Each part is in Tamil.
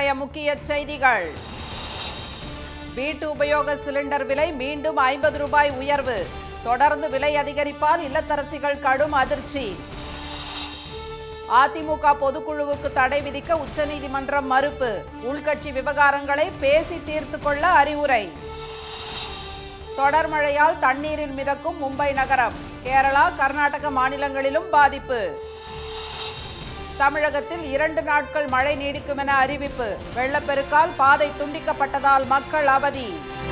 இன்றைய முக்கிய செய்திகள் வீட்டு உபயோக சிலிண்டர் விலை மீண்டும் ஐம்பது ரூபாய் உயர்வு தொடர்ந்து விலை அதிகரிப்பால் இல்லத்தரசிகள் கடும் அதிர்ச்சி அதிமுக பொதுக்குழுவுக்கு தடை விதிக்க உச்சநீதிமன்றம் மறுப்பு உள்கட்சி விவகாரங்களை பேசி தீர்த்து கொள்ள அறிவுரை தொடர் மழையால் தண்ணீரில் மிதக்கும் மும்பை நகரம் கேரளா கர்நாடக மாநிலங்களிலும் பாதிப்பு தமிழகத்தில் இரண்டு நாட்கள் மழை நீடிக்கும் என அறிவிப்பு வெள்ளப்பெருக்கால் பாதை துண்டிக்கப்பட்டதால் மக்கள் அவதி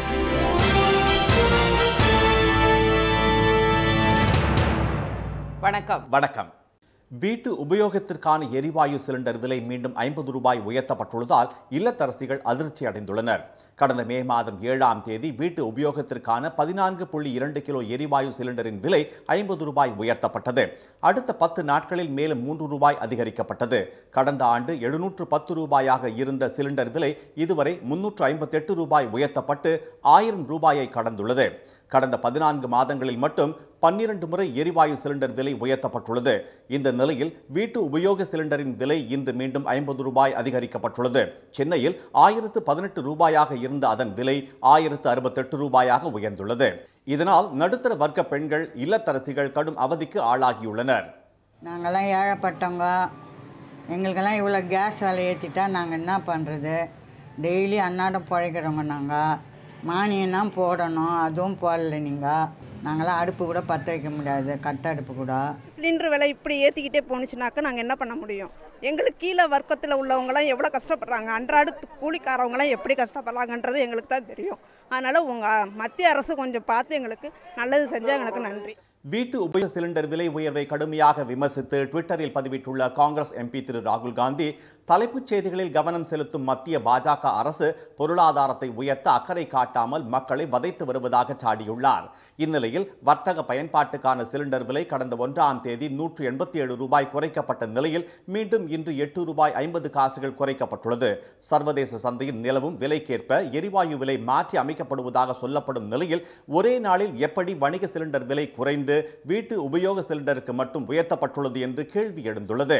வணக்கம் வணக்கம் வீட்டு உபயோகத்திற்கான எரிவாயு சிலிண்டர் விலை மீண்டும் ஐம்பது ரூபாய் உயர்த்தப்பட்டுள்ளதால் இல்லத்தரசிகள் அதிர்ச்சி அடைந்துள்ளனர் கடந்த மே மாதம் ஏழாம் தேதி வீட்டு உபயோகத்திற்கான பதினான்கு புள்ளி இரண்டு கிலோ எரிவாயு சிலிண்டரின் விலை ஐம்பது ரூபாய் உயர்த்தப்பட்டது அடுத்த பத்து நாட்களில் மேலும் மூன்று ரூபாய் அதிகரிக்கப்பட்டது கடந்த ஆண்டு எழுநூற்று பத்து ரூபாயாக இருந்த சிலிண்டர் விலை இதுவரை முன்னூற்று ஐம்பத்தெட்டு ரூபாய் உயர்த்தப்பட்டு ஆயிரம் ரூபாயை கடந்துள்ளது கடந்த பதினான்கு மாதங்களில் மட்டும் பன்னிரண்டு முறை எரிவாயு சிலிண்டர் விலை உயர்த்தப்பட்டுள்ளது இந்த நிலையில் வீட்டு உபயோக சிலிண்டரின் விலை இன்று மீண்டும் ஐம்பது ரூபாய் அதிகரிக்கப்பட்டுள்ளது சென்னையில் ஆயிரத்து பதினெட்டு ரூபாயாக இருந்த அதன் விலை ஆயிரத்து அறுபத்தெட்டு ரூபாயாக உயர்ந்துள்ளது இதனால் நடுத்தர வர்க்க பெண்கள் இல்லத்தரசிகள் கடும் அவதிக்கு ஆளாகியுள்ளனர் நாங்கள்லாம் ஏழைப்பட்டவங்க எங்களுக்கெல்லாம் இவ்வளோ கேஸ் விலை ஏற்றிட்டா நாங்கள் என்ன பண்ணுறது டெய்லி அன்னாடம் பிழைக்கிறவங்க நாங்கள் மானியம்தான் போடணும் அதுவும் போடல நீங்கள் நாங்களாம் அடுப்பு கூட பற்ற வைக்க முடியாது கட்ட அடுப்பு கூட சிலிண்டர் விலை இப்படி ஏற்றிக்கிட்டே போணுச்சுனாக்கா நாங்கள் என்ன பண்ண முடியும் எங்களுக்கு கீழே வர்க்கத்தில் உள்ளவங்களாம் எவ்வளோ கஷ்டப்படுறாங்க அன்றாட கூலிக்காரவங்களாம் எப்படி கஷ்டப்படுறாங்கன்றது எங்களுக்கு தான் தெரியும் அதனால் உங்கள் மத்திய அரசு கொஞ்சம் பார்த்து எங்களுக்கு நல்லது செஞ்சால் எங்களுக்கு நன்றி வீட்டு உபயோக சிலிண்டர் விலை உயர்வை கடுமையாக விமர்சித்து ட்விட்டரில் பதிவிட்டுள்ள காங்கிரஸ் எம்பி திரு ராகுல் காந்தி தலைப்புச் செய்திகளில் கவனம் செலுத்தும் மத்திய பாஜக அரசு பொருளாதாரத்தை உயர்த்த அக்கறை காட்டாமல் மக்களை வதைத்து வருவதாக சாடியுள்ளார் இந்நிலையில் வர்த்தக பயன்பாட்டுக்கான சிலிண்டர் விலை கடந்த ஒன்றாம் தேதி நூற்று எண்பத்தி ஏழு ரூபாய் குறைக்கப்பட்ட நிலையில் மீண்டும் இன்று எட்டு ரூபாய் ஐம்பது காசுகள் குறைக்கப்பட்டுள்ளது சர்வதேச சந்தையில் நிலவும் விலைக்கேற்ப எரிவாயு விலை மாற்றி அமைக்கப்படுவதாக சொல்லப்படும் நிலையில் ஒரே நாளில் எப்படி வணிக சிலிண்டர் விலை குறைந்து வீட்டு உபயோக சிலிண்டருக்கு மட்டும் உயர்த்தப்பட்டுள்ளது என்று கேள்வி எழுந்துள்ளது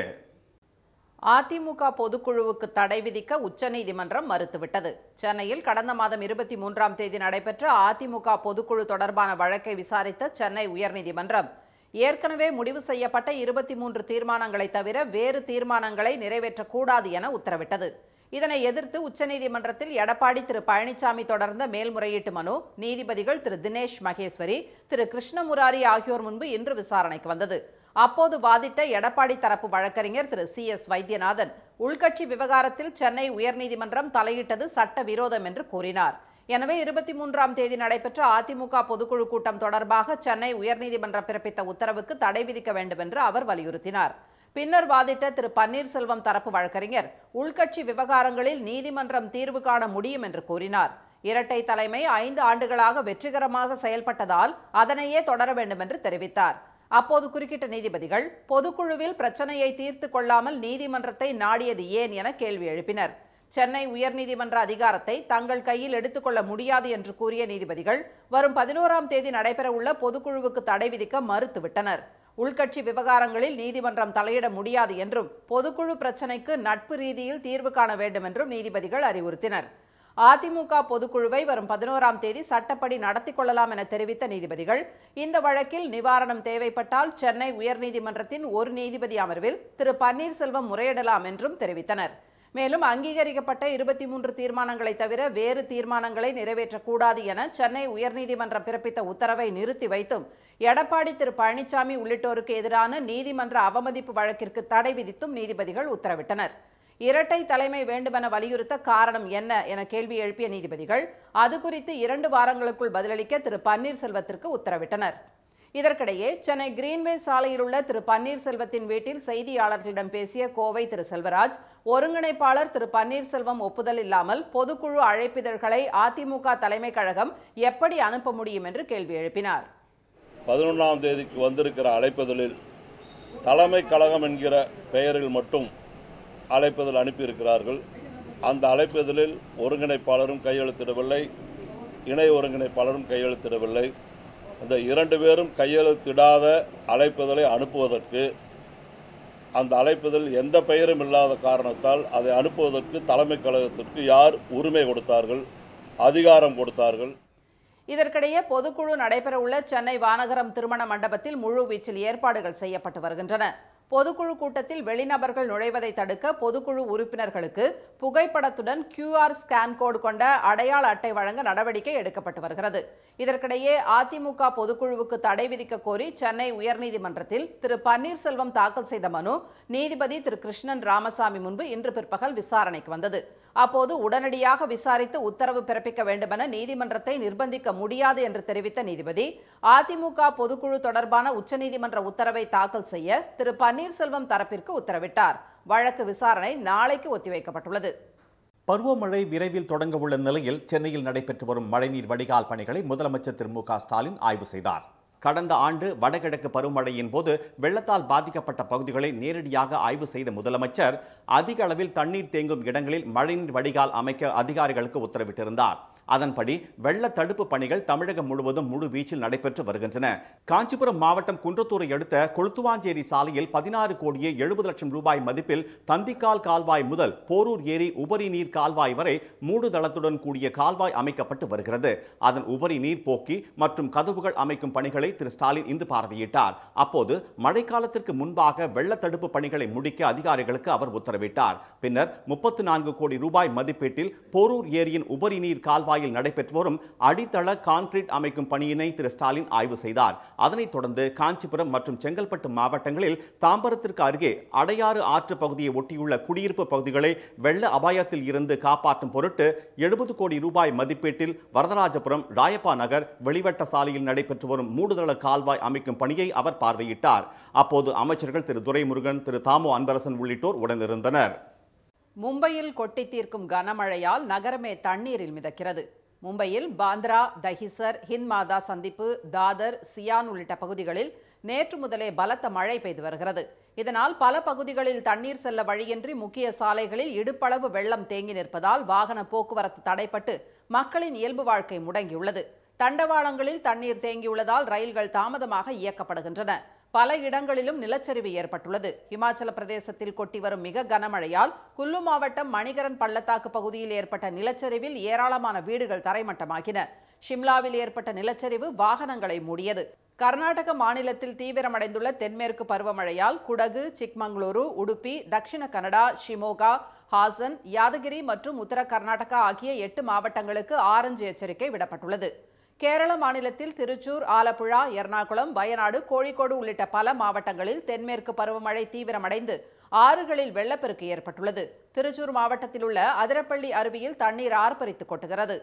அதிமுக பொதுக்குழுவுக்கு தடை விதிக்க உச்சநீதிமன்றம் மறுத்துவிட்டது சென்னையில் கடந்த மாதம் இருபத்தி மூன்றாம் தேதி நடைபெற்ற அதிமுக பொதுக்குழு தொடர்பான வழக்கை விசாரித்த சென்னை உயர்நீதிமன்றம் ஏற்கனவே முடிவு செய்யப்பட்ட இருபத்தி மூன்று தீர்மானங்களை தவிர வேறு தீர்மானங்களை நிறைவேற்றக்கூடாது என உத்தரவிட்டது இதனை எதிர்த்து உச்சநீதிமன்றத்தில் எடப்பாடி திரு பழனிசாமி தொடர்ந்த மேல்முறையீட்டு மனு நீதிபதிகள் திரு தினேஷ் மகேஸ்வரி திரு கிருஷ்ணமுராரி ஆகியோர் முன்பு இன்று விசாரணைக்கு வந்தது அப்போது வாதிட்ட எடப்பாடி தரப்பு வழக்கறிஞர் திரு சி எஸ் வைத்தியநாதன் உள்கட்சி விவகாரத்தில் சென்னை உயர்நீதிமன்றம் தலையிட்டது சட்ட விரோதம் என்று கூறினார் எனவே இருபத்தி மூன்றாம் தேதி நடைபெற்ற அதிமுக பொதுக்குழு கூட்டம் தொடர்பாக சென்னை உயர்நீதிமன்றம் பிறப்பித்த உத்தரவுக்கு தடை விதிக்க வேண்டும் என்று அவர் வலியுறுத்தினார் பின்னர் வாதிட்ட திரு பன்னீர்செல்வம் தரப்பு வழக்கறிஞர் உள்கட்சி விவகாரங்களில் நீதிமன்றம் தீர்வு காண முடியும் என்று கூறினார் இரட்டை தலைமை ஐந்து ஆண்டுகளாக வெற்றிகரமாக செயல்பட்டதால் அதனையே தொடர வேண்டும் என்று தெரிவித்தார் அப்போது குறுக்கிட்ட நீதிபதிகள் பொதுக்குழுவில் பிரச்சனையை தீர்த்து கொள்ளாமல் நீதிமன்றத்தை நாடியது ஏன் என கேள்வி எழுப்பினர் சென்னை உயர்நீதிமன்ற அதிகாரத்தை தங்கள் கையில் எடுத்துக்கொள்ள முடியாது என்று கூறிய நீதிபதிகள் வரும் பதினோராம் தேதி நடைபெறவுள்ள பொதுக்குழுவுக்கு தடை விதிக்க மறுத்துவிட்டனர் உள்கட்சி விவகாரங்களில் நீதிமன்றம் தலையிட முடியாது என்றும் பொதுக்குழு பிரச்சினைக்கு நட்பு ரீதியில் தீர்வு காண வேண்டும் என்றும் நீதிபதிகள் அறிவுறுத்தினர் அதிமுக பொதுக்குழுவை வரும் பதினோராம் தேதி சட்டப்படி நடத்தி கொள்ளலாம் என தெரிவித்த நீதிபதிகள் இந்த வழக்கில் நிவாரணம் தேவைப்பட்டால் சென்னை உயர்நீதிமன்றத்தின் ஒரு நீதிபதி அமர்வில் திரு பன்னீர்செல்வம் முறையிடலாம் என்றும் தெரிவித்தனர் மேலும் அங்கீகரிக்கப்பட்ட இருபத்தி மூன்று தீர்மானங்களை தவிர வேறு தீர்மானங்களை நிறைவேற்றக்கூடாது என சென்னை உயர்நீதிமன்றம் பிறப்பித்த உத்தரவை நிறுத்தி வைத்தும் எடப்பாடி திரு பழனிசாமி உள்ளிட்டோருக்கு எதிரான நீதிமன்ற அவமதிப்பு வழக்கிற்கு தடை விதித்தும் நீதிபதிகள் உத்தரவிட்டனர் இரட்டை தலைமை வேண்டுமென வலியுறுத்த காரணம் என்ன என கேள்வி எழுப்பிய நீதிபதிகள் அது குறித்து இரண்டு வாரங்களுக்குள் பதிலளிக்க திரு பன்னீர்செல்வத்திற்கு உத்தரவிட்டனர் இதற்கிடையே சென்னை கிரீன்வே சாலையில் உள்ள திரு பன்னீர்செல்வத்தின் வீட்டில் செய்தியாளர்களிடம் பேசிய கோவை திரு செல்வராஜ் ஒருங்கிணைப்பாளர் திரு பன்னீர்செல்வம் ஒப்புதல் இல்லாமல் பொதுக்குழு அழைப்பிதழ்களை அதிமுக தலைமை கழகம் எப்படி அனுப்ப முடியும் என்று கேள்வி எழுப்பினார் பதினொன்றாம் தேதிக்கு வந்திருக்கிற அழைப்பதலில் தலைமை கழகம் என்கிற பெயரில் மட்டும் அழைப்பதில் அனுப்பியிருக்கிறார்கள் அந்த அழைப்பதிலில் ஒருங்கிணைப்பாளரும் கையெழுத்திடவில்லை இணை ஒருங்கிணைப்பாளரும் கையெழுத்திடவில்லை அந்த இரண்டு பேரும் கையெழுத்திடாத அழைப்பதலை அனுப்புவதற்கு அந்த அழைப்பதில் எந்த பெயரும் இல்லாத காரணத்தால் அதை அனுப்புவதற்கு தலைமை கழகத்திற்கு யார் உரிமை கொடுத்தார்கள் அதிகாரம் கொடுத்தார்கள் இதற்கிடையே பொதுக்குழு நடைபெறவுள்ள சென்னை வானகரம் திருமண மண்டபத்தில் முழுவீச்சில் ஏற்பாடுகள் செய்யப்பட்டு வருகின்றன பொதுக்குழு கூட்டத்தில் வெளிநபர்கள் நுழைவதை தடுக்க பொதுக்குழு உறுப்பினர்களுக்கு புகைப்படத்துடன் QR ஸ்கேன் கோடு கொண்ட அடையாள அட்டை வழங்க நடவடிக்கை எடுக்கப்பட்டு வருகிறது இதற்கிடையே அதிமுக பொதுக்குழுவுக்கு தடை விதிக்க கோரி சென்னை உயர்நீதிமன்றத்தில் திரு பன்னீர்செல்வம் தாக்கல் செய்த மனு நீதிபதி திரு கிருஷ்ணன் ராமசாமி முன்பு இன்று பிற்பகல் விசாரணைக்கு வந்தது அப்போது உடனடியாக விசாரித்து உத்தரவு பிறப்பிக்க வேண்டுமென நீதிமன்றத்தை நிர்பந்திக்க முடியாது என்று தெரிவித்த நீதிபதி அதிமுக பொதுக்குழு தொடர்பான உச்சநீதிமன்ற உத்தரவை தாக்கல் செய்ய திரு பன்னீர்செல்வம் தரப்பிற்கு உத்தரவிட்டார் வழக்கு விசாரணை நாளைக்கு ஒத்திவைக்கப்பட்டுள்ளது பருவமழை விரைவில் தொடங்க உள்ள நிலையில் சென்னையில் நடைபெற்று வரும் மழைநீர் வடிகால் பணிகளை முதலமைச்சர் திரு மு க ஸ்டாலின் ஆய்வு செய்தார் கடந்த ஆண்டு வடகிழக்கு பருவமழையின் போது வெள்ளத்தால் பாதிக்கப்பட்ட பகுதிகளை நேரடியாக ஆய்வு செய்த முதலமைச்சர் அதிக அளவில் தண்ணீர் தேங்கும் இடங்களில் மழைநீர் வடிகால் அமைக்க அதிகாரிகளுக்கு உத்தரவிட்டிருந்தார் அதன்படி வெள்ள தடுப்பு பணிகள் தமிழகம் முழுவதும் முழு வீச்சில் நடைபெற்று வருகின்றன காஞ்சிபுரம் மாவட்டம் குன்றத்தூரை அடுத்த கொளுத்துவாஞ்சேரி சாலையில் பதினாறு கோடியே எழுபது லட்சம் ரூபாய் மதிப்பில் தந்திக்கால் கால்வாய் முதல் போரூர் ஏரி உபரி நீர் கால்வாய் வரை மூடு தளத்துடன் கூடிய கால்வாய் அமைக்கப்பட்டு வருகிறது அதன் உபரி நீர் போக்கி மற்றும் கதவுகள் அமைக்கும் பணிகளை திரு ஸ்டாலின் இன்று பார்வையிட்டார் அப்போது மழைக்காலத்திற்கு முன்பாக வெள்ள தடுப்பு பணிகளை முடிக்க அதிகாரிகளுக்கு அவர் உத்தரவிட்டார் பின்னர் முப்பத்து நான்கு கோடி ரூபாய் மதிப்பீட்டில் போரூர் ஏரியின் உபரி நீர் கால்வாய் கால்வாயில் நடைபெற்று வரும் அடித்தள கான்கிரீட் அமைக்கும் பணியினை திரு ஸ்டாலின் ஆய்வு செய்தார் அதனைத் தொடர்ந்து காஞ்சிபுரம் மற்றும் செங்கல்பட்டு மாவட்டங்களில் தாம்பரத்திற்கு அருகே அடையாறு ஆற்று பகுதியை ஒட்டியுள்ள குடியிருப்பு பகுதிகளை வெள்ள அபாயத்தில் இருந்து காப்பாற்றும் பொருட்டு எழுபது கோடி ரூபாய் மதிப்பீட்டில் வரதராஜபுரம் ராயப்பா நகர் வெளிவட்ட சாலையில் நடைபெற்று வரும் மூடுதள கால்வாய் அமைக்கும் பணியை அவர் பார்வையிட்டார் அப்போது அமைச்சர்கள் திரு துரைமுருகன் திரு தாமோ அன்பரசன் உள்ளிட்டோர் உடனிருந்தனர் மும்பையில் கொட்டி தீர்க்கும் கனமழையால் நகரமே தண்ணீரில் மிதக்கிறது மும்பையில் பாந்த்ரா தஹிசர் ஹிந்த் மாதா சந்திப்பு தாதர் சியான் உள்ளிட்ட பகுதிகளில் நேற்று முதலே பலத்த மழை பெய்து வருகிறது இதனால் பல பகுதிகளில் தண்ணீர் செல்ல வழியின்றி முக்கிய சாலைகளில் இடுப்பளவு வெள்ளம் தேங்கி நிற்பதால் வாகன போக்குவரத்து தடைப்பட்டு மக்களின் இயல்பு வாழ்க்கை முடங்கியுள்ளது தண்டவாளங்களில் தண்ணீர் தேங்கியுள்ளதால் ரயில்கள் தாமதமாக இயக்கப்படுகின்றன பல இடங்களிலும் நிலச்சரிவு ஏற்பட்டுள்ளது இமாச்சல பிரதேசத்தில் கொட்டி வரும் மிக கனமழையால் குல்லு மாவட்டம் மணிகரன் பள்ளத்தாக்கு பகுதியில் ஏற்பட்ட நிலச்சரிவில் ஏராளமான வீடுகள் தரைமட்டமாகின ஷிம்லாவில் ஏற்பட்ட நிலச்சரிவு வாகனங்களை மூடியது கர்நாடக மாநிலத்தில் தீவிரமடைந்துள்ள தென்மேற்கு பருவமழையால் குடகு சிக்மங்களூரு உடுப்பி தக்ஷிண கனடா ஷிமோகா ஹாசன் யாதகிரி மற்றும் உத்தர கர்நாடகா ஆகிய எட்டு மாவட்டங்களுக்கு ஆரஞ்சு எச்சரிக்கை விடப்பட்டுள்ளது கேரள மாநிலத்தில் திருச்சூர் ஆலப்புழா எர்ணாகுளம் வயநாடு கோழிக்கோடு உள்ளிட்ட பல மாவட்டங்களில் தென்மேற்கு பருவமழை தீவிரமடைந்து ஆறுகளில் வெள்ளப்பெருக்கு ஏற்பட்டுள்ளது திருச்சூர் மாவட்டத்தில் உள்ள அதிரப்பள்ளி அருவியில் தண்ணீர் ஆர்ப்பரித்து கொட்டுகிறது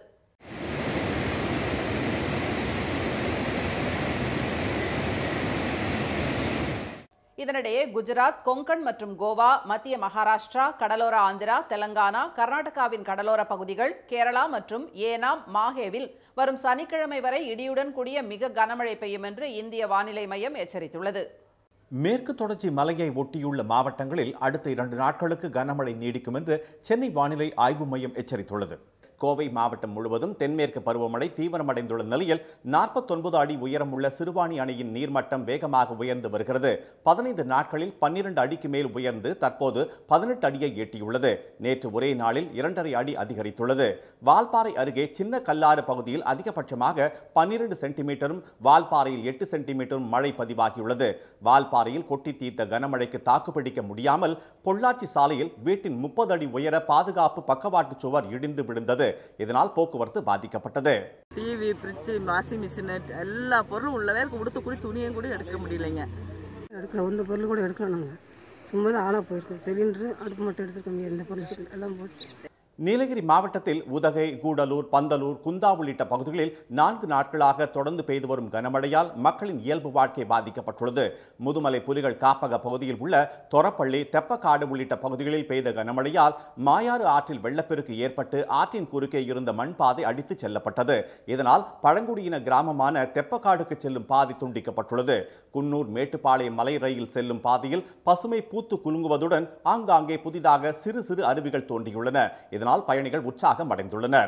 இதனிடையே குஜராத் கொங்கன் மற்றும் கோவா மத்திய மகாராஷ்டிரா கடலோர ஆந்திரா தெலங்கானா கர்நாடகாவின் கடலோர பகுதிகள் கேரளா மற்றும் ஏனாம் மாஹேவில் வரும் சனிக்கிழமை வரை இடியுடன் கூடிய மிக கனமழை பெய்யும் என்று இந்திய வானிலை மையம் எச்சரித்துள்ளது மேற்கு தொடர்ச்சி மலையை ஒட்டியுள்ள மாவட்டங்களில் அடுத்த இரண்டு நாட்களுக்கு கனமழை நீடிக்கும் என்று சென்னை வானிலை ஆய்வு மையம் எச்சரித்துள்ளது கோவை மாவட்டம் முழுவதும் தென்மேற்கு பருவமழை தீவிரமடைந்துள்ள நிலையில் நாற்பத்தொன்பது அடி உயரமுள்ள சிறுவாணி அணையின் நீர்மட்டம் வேகமாக உயர்ந்து வருகிறது பதினைந்து நாட்களில் பன்னிரண்டு அடிக்கு மேல் உயர்ந்து தற்போது பதினெட்டு அடியை எட்டியுள்ளது நேற்று ஒரே நாளில் இரண்டரை அடி அதிகரித்துள்ளது வால்பாறை அருகே சின்ன கல்லாறு பகுதியில் அதிகபட்சமாக பன்னிரண்டு சென்டிமீட்டரும் வால்பாறையில் எட்டு சென்டிமீட்டரும் மழை பதிவாகியுள்ளது வால்பாறையில் கொட்டி தீர்த்த கனமழைக்கு தாக்குப்பிடிக்க முடியாமல் பொள்ளாச்சி சாலையில் வீட்டின் முப்பது அடி உயர பாதுகாப்பு பக்கவாட்டு சுவர் இடிந்து விழுந்தது இதனால் போக்குவரத்து பாதிக்கப்பட்டது டிவி ஃப்ரிட்ஜு வாஷிங் மிஷின் எல்லா பொருளும் உள்ளவே இருக்கு உடுத்து கூடி துணியும் கூட எடுக்க முடியலைங்க எடுக்கல எந்த பொருள் கூட எடுக்கல நாங்கள் சும்மா தான் ஆளாக போயிருக்கோம் சிலிண்டரு அடுப்பு மட்டும் எடுத்துருக்கோம் எந்த பொருள் எல்லாம் போச்சு நீலகிரி மாவட்டத்தில் உதகை கூடலூர் பந்தலூர் குந்தா உள்ளிட்ட பகுதிகளில் நான்கு நாட்களாக தொடர்ந்து பெய்து வரும் கனமழையால் மக்களின் இயல்பு வாழ்க்கை பாதிக்கப்பட்டுள்ளது முதுமலை புலிகள் காப்பக பகுதியில் உள்ள தொரப்பள்ளி தெப்பக்காடு உள்ளிட்ட பகுதிகளில் பெய்த கனமழையால் மாயாறு ஆற்றில் வெள்ளப்பெருக்கு ஏற்பட்டு ஆற்றின் குறுக்கே இருந்த மண் பாதை அடித்துச் செல்லப்பட்டது இதனால் பழங்குடியின கிராமமான தெப்பக்காடுக்கு செல்லும் பாதை துண்டிக்கப்பட்டுள்ளது குன்னூர் மேட்டுப்பாளையம் மலை ரயில் செல்லும் பாதையில் பசுமை பூத்து குலுங்குவதுடன் ஆங்காங்கே புதிதாக சிறு சிறு அருவிகள் தோன்றியுள்ளன இதனால் பயணிகள் உற்சாகம் அடைந்துள்ளனர்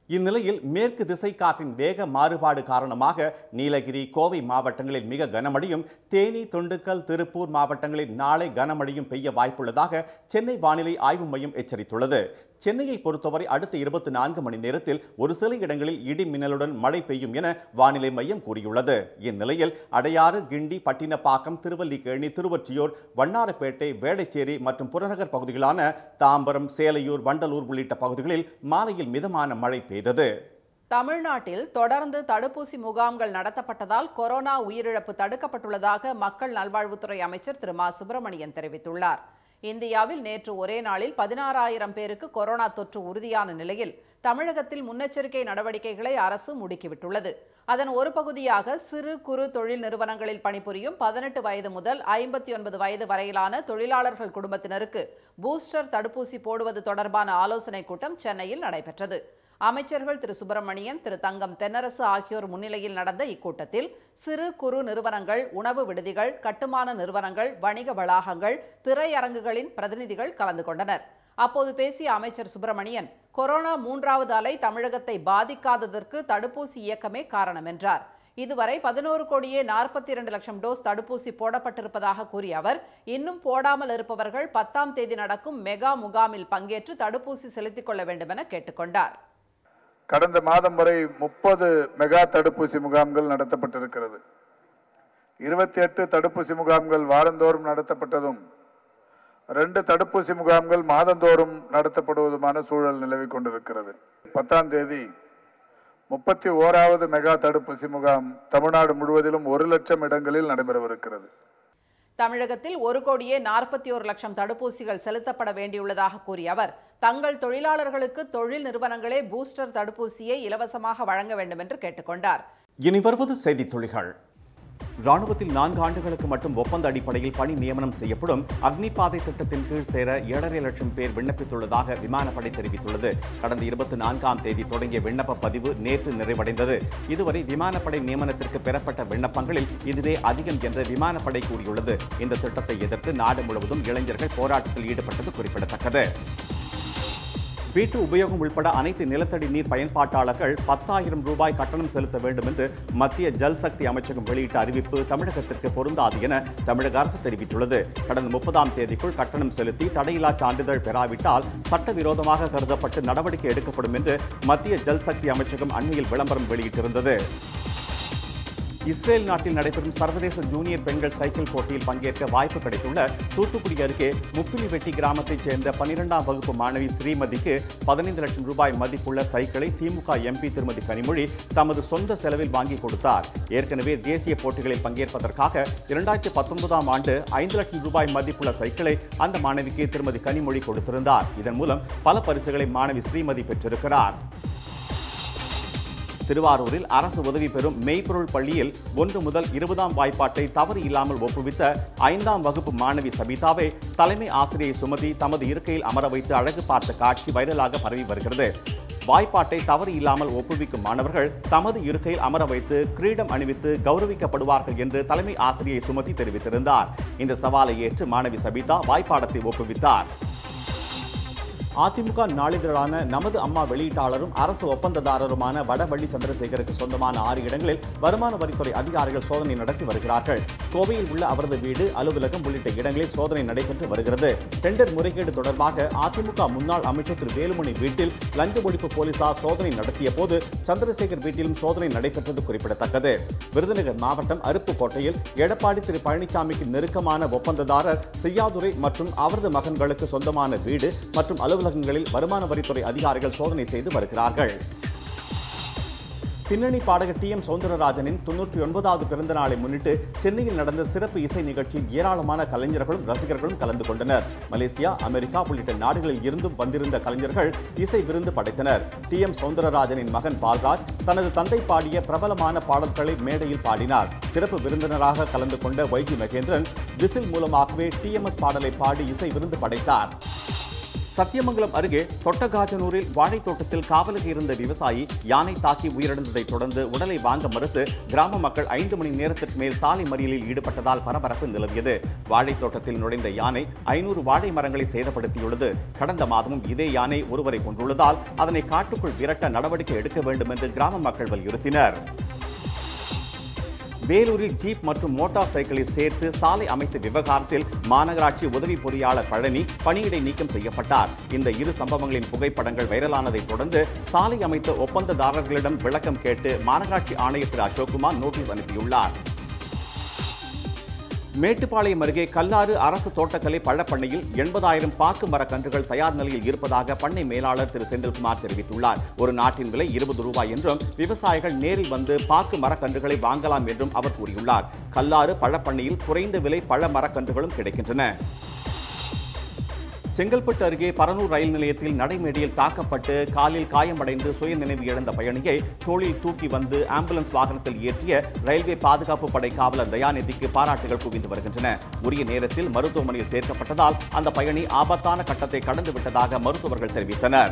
இந்நிலையில் மேற்கு திசை காற்றின் வேக மாறுபாடு காரணமாக நீலகிரி கோவை மாவட்டங்களில் மிக கனமழையும் தேனி திண்டுக்கல் திருப்பூர் மாவட்டங்களில் நாளை கனமழையும் பெய்ய வாய்ப்புள்ளதாக சென்னை வானிலை ஆய்வு மையம் எச்சரித்துள்ளது சென்னையை பொறுத்தவரை அடுத்த இருபத்தி நான்கு மணி நேரத்தில் ஒரு சில இடங்களில் இடி மின்னலுடன் மழை பெய்யும் என வானிலை மையம் கூறியுள்ளது இந்நிலையில் அடையாறு கிண்டி பட்டினப்பாக்கம் திருவல்லிக்கேணி திருவொற்றியூர் வண்ணாரப்பேட்டை வேளச்சேரி மற்றும் புறநகர் பகுதிகளான தாம்பரம் சேலையூர் வண்டலூர் உள்ளிட்ட பகுதிகளில் மாலையில் மிதமான மழை பெய்தது தமிழ்நாட்டில் தொடர்ந்து தடுப்பூசி முகாம்கள் நடத்தப்பட்டதால் கொரோனா உயிரிழப்பு தடுக்கப்பட்டுள்ளதாக மக்கள் நல்வாழ்வுத்துறை அமைச்சர் திரு மா சுப்பிரமணியன் தெரிவித்துள்ளார் இந்தியாவில் நேற்று ஒரே நாளில் பதினாறாயிரம் பேருக்கு கொரோனா தொற்று உறுதியான நிலையில் தமிழகத்தில் முன்னெச்சரிக்கை நடவடிக்கைகளை அரசு முடுக்கிவிட்டுள்ளது அதன் ஒரு பகுதியாக சிறு குறு தொழில் நிறுவனங்களில் பணிபுரியும் பதினெட்டு வயது முதல் ஐம்பத்தி ஒன்பது வயது வரையிலான தொழிலாளர்கள் குடும்பத்தினருக்கு பூஸ்டர் தடுப்பூசி போடுவது தொடர்பான ஆலோசனைக் கூட்டம் சென்னையில் நடைபெற்றது அமைச்சர்கள் திரு சுப்பிரமணியன் திரு தங்கம் தென்னரசு ஆகியோர் முன்னிலையில் நடந்த இக்கூட்டத்தில் சிறு குறு நிறுவனங்கள் உணவு விடுதிகள் கட்டுமான நிறுவனங்கள் வணிக வளாகங்கள் திரையரங்குகளின் பிரதிநிதிகள் கலந்து கொண்டனர் அப்போது பேசிய அமைச்சர் சுப்பிரமணியன் கொரோனா மூன்றாவது அலை தமிழகத்தை பாதிக்காததற்கு தடுப்பூசி இயக்கமே காரணம் என்றார் இதுவரை பதினோரு கோடியே நாற்பத்தி இரண்டு லட்சம் டோஸ் தடுப்பூசி போடப்பட்டிருப்பதாக கூறிய அவர் இன்னும் போடாமல் இருப்பவர்கள் பத்தாம் தேதி நடக்கும் மெகா முகாமில் பங்கேற்று தடுப்பூசி செலுத்திக் கொள்ள வேண்டும் என கேட்டுக்கொண்டார் கடந்த மாதம் வரை முப்பது மெகா தடுப்பூசி முகாம்கள் நடத்தப்பட்டிருக்கிறது இருபத்தி எட்டு தடுப்பூசி முகாம்கள் வாரந்தோறும் நடத்தப்பட்டதும் ரெண்டு தடுப்பூசி முகாம்கள் மாதந்தோறும் நடத்தப்படுவதுமான சூழல் நிலவிக் கொண்டிருக்கிறது பத்தாம் தேதி முப்பத்தி ஓராவது மெகா தடுப்பூசி முகாம் தமிழ்நாடு முழுவதிலும் ஒரு லட்சம் இடங்களில் நடைபெறவிருக்கிறது தமிழகத்தில் ஒரு கோடியே நாற்பத்தி ஒரு லட்சம் தடுப்பூசிகள் செலுத்தப்பட வேண்டியுள்ளதாக கூறிய அவர் தங்கள் தொழிலாளர்களுக்கு தொழில் நிறுவனங்களே பூஸ்டர் தடுப்பூசியை இலவசமாக வழங்க வேண்டும் என்று கேட்டுக்கொண்டார் இனி வருவது செய்தித் துளிகள் ராணுவத்தில் நான்கு ஆண்டுகளுக்கு மட்டும் ஒப்பந்த அடிப்படையில் பணி நியமனம் செய்யப்படும் அக்னிபாதை திட்டத்தின் கீழ் சேர ஏழரை லட்சம் பேர் விண்ணப்பித்துள்ளதாக விமானப்படை தெரிவித்துள்ளது கடந்த இருபத்தி நான்காம் தேதி தொடங்கிய விண்ணப்ப பதிவு நேற்று நிறைவடைந்தது இதுவரை விமானப்படை நியமனத்திற்கு பெறப்பட்ட விண்ணப்பங்களில் இதுவே அதிகம் என்று விமானப்படை கூறியுள்ளது இந்த திட்டத்தை எதிர்த்து நாடு முழுவதும் இளைஞர்கள் போராட்டத்தில் ஈடுபட்டது குறிப்பிடத்தக்கது வீட்டு உபயோகம் உட்பட அனைத்து நிலத்தடி நீர் பயன்பாட்டாளர்கள் பத்தாயிரம் ரூபாய் கட்டணம் செலுத்த வேண்டும் என்று மத்திய ஜல் சக்தி அமைச்சகம் வெளியிட்ட அறிவிப்பு தமிழகத்திற்கு பொருந்தாது என தமிழக அரசு தெரிவித்துள்ளது கடந்த முப்பதாம் தேதிக்குள் கட்டணம் செலுத்தி தடையில்லா சான்றிதழ் பெறாவிட்டால் சட்டவிரோதமாக கருதப்பட்டு நடவடிக்கை எடுக்கப்படும் என்று மத்திய ஜல் சக்தி அமைச்சகம் அண்மையில் விளம்பரம் வெளியிட்டிருந்தது இஸ்ரேல் நாட்டில் நடைபெறும் சர்வதேச ஜூனியர் பெண்கள் சைக்கிள் போட்டியில் பங்கேற்க வாய்ப்பு கிடைத்துள்ள தூத்துக்குடி அருகே முப்பிலிவெட்டி கிராமத்தைச் சேர்ந்த பனிரெண்டாம் வகுப்பு மாணவி ஸ்ரீமதிக்கு பதினைந்து லட்சம் ரூபாய் மதிப்புள்ள சைக்கிளை திமுக எம்பி திருமதி கனிமொழி தமது சொந்த செலவில் வாங்கி கொடுத்தார் ஏற்கனவே தேசிய போட்டிகளில் பங்கேற்பதற்காக இரண்டாயிரத்தி பத்தொன்பதாம் ஆண்டு ஐந்து லட்சம் ரூபாய் மதிப்புள்ள சைக்கிளை அந்த மாணவிக்கு திருமதி கனிமொழி கொடுத்திருந்தார் இதன் மூலம் பல பரிசுகளை மாணவி ஸ்ரீமதி பெற்றிருக்கிறார் திருவாரூரில் அரசு உதவி பெறும் மெய்ப்பொருள் பள்ளியில் ஒன்று முதல் இருபதாம் வாய்ப்பாட்டை தவறு இல்லாமல் ஒப்புவித்த ஐந்தாம் வகுப்பு மாணவி சபிதாவை தலைமை ஆசிரியை சுமதி தமது இருக்கையில் அமர வைத்து அழகு பார்த்த காட்சி வைரலாக பரவி வருகிறது வாய்ப்பாட்டை தவறு இல்லாமல் ஒப்புவிக்கும் மாணவர்கள் தமது இருக்கையில் அமர வைத்து கிரீடம் அணிவித்து கௌரவிக்கப்படுவார்கள் என்று தலைமை ஆசிரியை சுமதி தெரிவித்திருந்தார் இந்த சவாலை ஏற்று மாணவி சபிதா வாய்ப்பாடத்தை ஒப்புவித்தார் அதிமுக நாளிதழான நமது அம்மா வெளியீட்டாளரும் அரசு ஒப்பந்ததாரருமான வடவள்ளி சந்திரசேகருக்கு சொந்தமான ஆறு இடங்களில் வருமான வரித்துறை அதிகாரிகள் சோதனை நடத்தி வருகிறார்கள் கோவையில் உள்ள அவரது வீடு அலுவலகம் உள்ளிட்ட இடங்களில் சோதனை நடைபெற்று வருகிறது டெண்டர் முறைகேடு தொடர்பாக அதிமுக முன்னாள் அமைச்சர் திரு வேலுமணி வீட்டில் லஞ்ச ஒழிப்பு போலீசார் சோதனை நடத்திய போது சந்திரசேகர் வீட்டிலும் சோதனை நடைபெற்றது குறிப்பிடத்தக்கது விருதுநகர் மாவட்டம் அருப்புக்கோட்டையில் எடப்பாடி திரு பழனிசாமிக்கு நெருக்கமான ஒப்பந்ததாரர் செய்யாதுரை மற்றும் அவரது மகன்களுக்கு சொந்தமான வீடு மற்றும் அலுவலகங்களில் வருமான வரித்துறை அதிகாரிகள் சோதனை செய்து வருகிறார்கள் பின்னணி பாடகர் டி எம் சௌந்தரராஜனின் தொன்னூற்றி ஒன்பதாவது பிறந்த நாளை முன்னிட்டு சென்னையில் நடந்த சிறப்பு இசை நிகழ்ச்சியில் ஏராளமான கலைஞர்களும் ரசிகர்களும் கலந்து கொண்டனர் மலேசியா அமெரிக்கா உள்ளிட்ட நாடுகளில் இருந்தும் வந்திருந்த கலைஞர்கள் இசை விருந்து படைத்தனர் டி எம் சௌந்தரராஜனின் மகன் பால்ராஜ் தனது தந்தை பாடிய பிரபலமான பாடல்களை மேடையில் பாடினார் சிறப்பு விருந்தினராக கலந்து கொண்ட வைகி மகேந்திரன் விசில் மூலமாகவே டிஎம்எஸ் பாடலை பாடி இசை விருந்து படைத்தார் சத்தியமங்கலம் அருகே தொட்டகாஜனூரில் வாழைத் தோட்டத்தில் காவலுக்கு இருந்த விவசாயி யானை தாக்கி உயிரிழந்ததைத் தொடர்ந்து உடலை வாங்க மறுத்து கிராம மக்கள் ஐந்து மணி நேரத்திற்கு மேல் சாலை மறியலில் ஈடுபட்டதால் பரபரப்பு நிலவியது வாழைத் தோட்டத்தில் நுழைந்த யானை ஐநூறு வாழை மரங்களை சேதப்படுத்தியுள்ளது கடந்த மாதமும் இதே யானை ஒருவரை கொண்டுள்ளதால் அதனை காட்டுக்குள் விரட்ட நடவடிக்கை எடுக்க வேண்டும் என்று கிராம மக்கள் வலியுறுத்தினர் வேலூரில் ஜீப் மற்றும் மோட்டார் சைக்கிளை சேர்த்து சாலை அமைத்த விவகாரத்தில் மாநகராட்சி உதவி பொறியாளர் பழனி பணியிடை நீக்கம் செய்யப்பட்டார் இந்த இரு சம்பவங்களின் புகைப்படங்கள் வைரலானதைத் தொடர்ந்து சாலை அமைத்த ஒப்பந்ததாரர்களிடம் விளக்கம் கேட்டு மாநகராட்சி ஆணையர் திரு அசோக்குமார் நோட்டீஸ் அனுப்பியுள்ளார் மேட்டுப்பாளையம் அருகே கல்லாறு அரசு தோட்டக்கலை பழப்பண்ணையில் எண்பதாயிரம் பாக்கு மரக்கன்றுகள் தயார் நிலையில் இருப்பதாக பண்ணை மேலாளர் திரு செந்தில்குமார் தெரிவித்துள்ளார் ஒரு நாட்டின் விலை இருபது ரூபாய் என்றும் விவசாயிகள் நேரில் வந்து பாக்கு மரக்கன்றுகளை வாங்கலாம் என்றும் அவர் கூறியுள்ளார் கல்லாறு பழப்பண்ணையில் குறைந்த விலை பழ மரக்கன்றுகளும் கிடைக்கின்றன செங்கல்பட்டு அருகே பரனூர் ரயில் நிலையத்தில் நடைமேடையில் தாக்கப்பட்டு காலில் காயமடைந்து சுய நினைவு இழந்த பயணியை தோளில் தூக்கி வந்து ஆம்புலன்ஸ் வாகனத்தில் ஏற்றிய ரயில்வே பாதுகாப்பு படை காவலர் தயாநிதிக்கு பாராட்டுகள் குவிந்து வருகின்றன உரிய நேரத்தில் மருத்துவமனையில் சேர்க்கப்பட்டதால் அந்த பயணி ஆபத்தான கட்டத்தை கடந்து விட்டதாக மருத்துவர்கள் தெரிவித்தனர்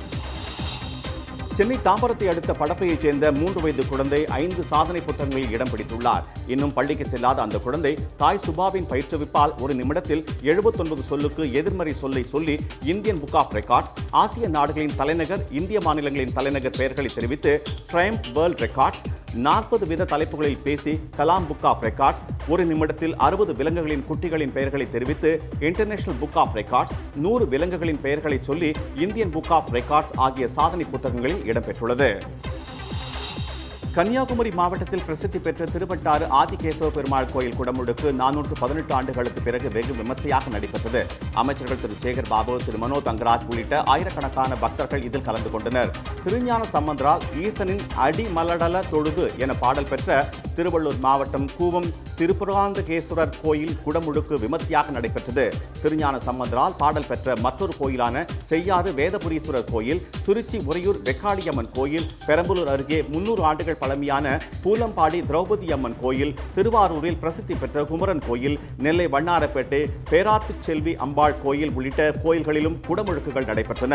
சென்னை தாம்பரத்தை அடுத்த படப்பையைச் சேர்ந்த மூன்று வயது குழந்தை ஐந்து சாதனை புத்தகங்களில் இடம் பிடித்துள்ளார் இன்னும் பள்ளிக்கு செல்லாத அந்த குழந்தை தாய் சுபாவின் பயிற்றுவிப்பால் ஒரு நிமிடத்தில் 79 சொல்லுக்கு எதிர்மறை சொல்லை சொல்லி இந்தியன் புக் ஆஃப் ரெக்கார்ட்ஸ் ஆசிய நாடுகளின் தலைநகர் இந்திய மாநிலங்களின் தலைநகர் பெயர்களை தெரிவித்து ட்ரைம் வேர்ல்ட் ரெக்கார்ட்ஸ் நாற்பது வித தலைப்புகளில் பேசி கலாம் புக் ஆஃப் ரெக்கார்ட்ஸ் ஒரு நிமிடத்தில் அறுபது விலங்குகளின் குட்டிகளின் பெயர்களை தெரிவித்து இன்டர்நேஷனல் புக் ஆஃப் ரெக்கார்ட்ஸ் நூறு விலங்குகளின் பெயர்களை சொல்லி இந்தியன் புக் ஆஃப் ரெக்கார்ட்ஸ் ஆகிய சாதனை புத்தகங்களில் இடம்பெற்றுள்ளது கன்னியாகுமரி மாவட்டத்தில் பிரசித்தி பெற்ற திருவட்டாறு ஆதிகேசவ பெருமாள் கோயில் குடமுழுக்கு நானூற்று பதினெட்டு ஆண்டுகளுக்கு பிறகு வெகு விமர்சையாக நடைபெற்றது அமைச்சர்கள் திரு சேகர் பாபு திரு மனோ தங்கராஜ் உள்ளிட்ட ஆயிரக்கணக்கான பக்தர்கள் இதில் கலந்து கொண்டனர் திருஞான சம்பந்தரால் ஈசனின் அடிமலடல தொழுது என பாடல் பெற்ற திருவள்ளூர் மாவட்டம் கூவம் திருப்புராந்தகேஸ்வரர் கோயில் குடமுழுக்கு விமர்சையாக நடைபெற்றது திருஞான சம்பந்தரால் பாடல் பெற்ற மற்றொரு கோயிலான செய்யாறு வேதபுரீஸ்வரர் கோயில் திருச்சி உறையூர் வெக்காளியம்மன் கோயில் பெரம்பலூர் அருகே முன்னூறு ஆண்டுகள் பழமையான பூலம்பாடி திரௌபதி அம்மன் கோயில் திருவாரூரில் பிரசித்தி பெற்ற குமரன் கோயில் நெல்லை வண்ணாரப்பேட்டை பேராத்துச் செல்வி அம்பாள் கோயில் உள்ளிட்ட கோயில்களிலும் குடமுழுக்குகள் நடைபெற்றன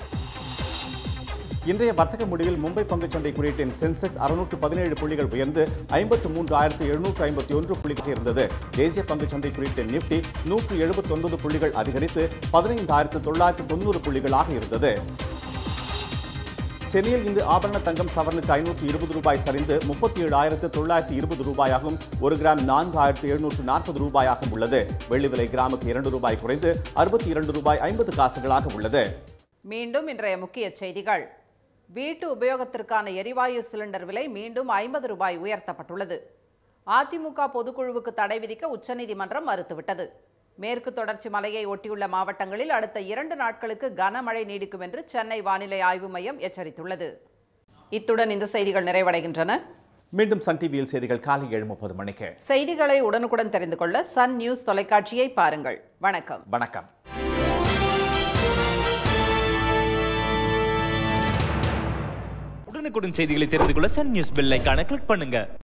இன்றைய வர்த்தக முடிவில் மும்பை பங்குச்சந்தை குறியீட்டின் சென்செக்ஸ் அறுநூற்று பதினேழு புள்ளிகள் உயர்ந்து ஐம்பத்து மூன்று ஆயிரத்து எழுநூற்று ஐம்பத்தி ஒன்று புள்ளிகள் இருந்தது தேசிய பங்குச்சந்தை குறியீட்டின் நிப்டி நூற்று எழுபத்தி ஒன்பது புள்ளிகள் அதிகரித்து பதினைந்தாயிரத்து தொள்ளாயிரத்து தொண்ணூறு புள்ளிகளாக இருந்தது சென்னையில் இன்று ஆபரண தங்கம் சவரனுக்கு ஐநூற்று இருபது ரூபாய் சரிந்து முப்பத்தி ஏழாயிரத்து தொள்ளாயிரத்து இருபது ரூபாயாகவும் ஒரு கிராம் நான்கு ஆயிரத்து எழுநூற்று நாற்பது ரூபாயாகவும் உள்ளது வெள்ளி விலை கிராமுக்கு இரண்டு ரூபாய் குறைந்து அறுபத்தி இரண்டு ரூபாய் ஐம்பது காசுகளாக உள்ளது மீண்டும் இன்றைய முக்கிய செய்திகள் வீட்டு உபயோகத்திற்கான எரிவாயு சிலிண்டர் விலை மீண்டும் ஐம்பது ரூபாய் உயர்த்தப்பட்டுள்ளது அதிமுக பொதுக்குழுவுக்கு தடை விதிக்க உச்சநீதிமன்றம் மறுத்துவிட்டது மேற்கு தொடர்ச்சி மலையை ஒட்டியுள்ள மாவட்டங்களில் அடுத்த இரண்டு நாட்களுக்கு கனமழை நீடிக்கும் என்று சென்னை வானிலை ஆய்வு மையம் எச்சரித்துள்ளது இத்துடன் இந்த செய்திகள் நிறைவடைகின்றன மீண்டும் சன் டிவியில் செய்திகள் காலை ஏழு முப்பது மணிக்கு செய்திகளை உடனுக்குடன் தெரிந்து கொள்ள சன் நியூஸ் தொலைக்காட்சியை பாருங்கள் வணக்கம் வணக்கம் உடனுக்குடன் செய்திகளை தெரிந்து கொள்ள சன் நியூஸ் பெல் ஐகானை கிளிக் பண்ணுங்க